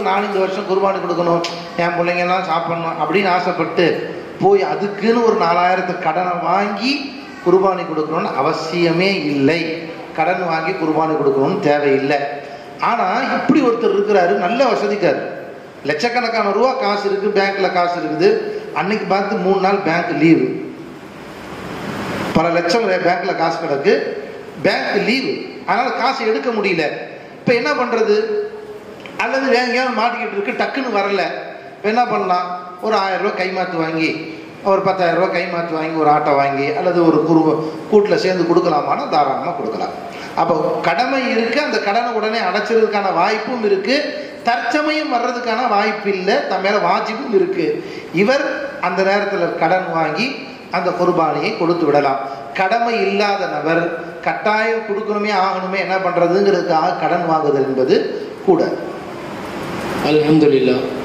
நான் இந்த வருஷம் குர்பானி கொடுக்கணும் என் பிள்ளைங்க எல்லாம் சாப்பிடணும் அப்படின்னு ஆசைப்பட்டு போய் அதுக்குன்னு ஒரு நாலாயிரத்து கடனை வாங்கி குர்பானி கொடுக்கணும்னு அவசியமே இல்லை கடன் வாங்கி குர்பானி கொடுக்கணும்னு தேவையில்லை ஆனா இப்படி ஒருத்தர் இருக்கிறாரு நல்ல வசதிக்காரு லட்சக்கணக்கான ரூபா காசு இருக்கு பேங்க்ல காசு இருக்குது அன்னைக்கு பார்த்து மூணு நாள் பேங்க் லீவு பல லட்சம் பேங்க்ல காசு கிடக்கு பேங்க் லீவு அதனால காசு எடுக்க முடியல இப்ப என்ன பண்றது அல்லது வேற எங்கேயாவது மாட்டிக்கிட்டு இருக்கு டக்குன்னு வரல இப்ப என்ன பண்ணலாம் ஒரு ஆயிரம் ரூபாய் கைமாத்து வாங்கி ஒரு பத்தாயிரம் ரூபாய் கைமாத்து வாங்கி ஒரு ஆட்டை வாங்கி அல்லது ஒரு குரு கூட்டில் சேர்ந்து கொடுக்கலாமான்னா தாராளமாக கொடுக்கலாம் அப்போ கடமை இருக்கு அந்த கடனை உடனே அடைச்சிறதுக்கான வாய்ப்பும் இருக்கு தற்சமயம் வர்றதுக்கான வாய்ப்பு இல்லை தன் மேல வாஜிபும் இருக்கு இவர் அந்த நேரத்தில் கடன் வாங்கி அந்த குர்பானியை கொடுத்து விடலாம் கடமை இல்லாத நபர் கட்டாயம் கொடுக்கணுமே ஆகணுமே என்ன பண்றதுங்கிறதுக்காக கடன் வாங்குதல் என்பது கூட அல்ஹம்துலில்லாஹ்